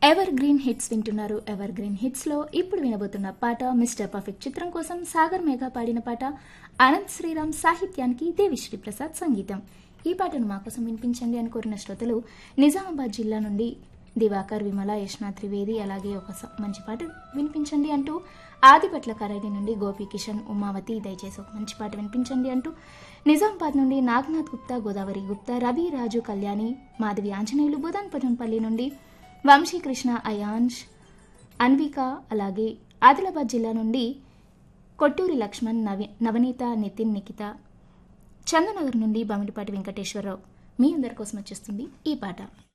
ever evergreen hits వింటున్నారు evergreen hits లో ఇప్పుడు వినబోతున్న పాట మిస్టర్ పర్ఫెక్ట్ చిత్రం కోసం సాగర్ మేఘా పాడిన పాట అనంత్ శ్రీరామ్ సాహిత్యానికి దేవిశ్రీ ప్రసాద్ సంగీతం ఈ పాటను మా కోసం వినిపించండి అని కోరిన శ్రోతలు నిజామాబాద్ జిల్లా నుండి దివాకర్ విమల యష్నా త్రివేది అలాగే ఒక స- మంచి పాట వినిపించండి అంటూ ఆదిపట్ల కరైడి నుండి గోపి కిషన్ ఉమావతి దయచేసి ఒక మంచి పాట వినిపించండి అంటూ నిజామాబాద్ నుండి నాగనాథ్ గుప్తా గోదావరి గుప్తా రవి రాజు కళ్యాణి మాధవి ఆంజనేయులు బుధన్పల్లి నుండి వంశీకృష్ణ అయాన్ష్ అన్విక అలాగే ఆదిలాబాద్ జిల్లా నుండి కొట్టూరి లక్ష్మణ్ నవి నవనీత నితిన్ నిఖిత చందనగర్ నుండి బమిడిపాటి వెంకటేశ్వరరావు మీ అందరి కోసం వచ్చేస్తుంది ఈ పాట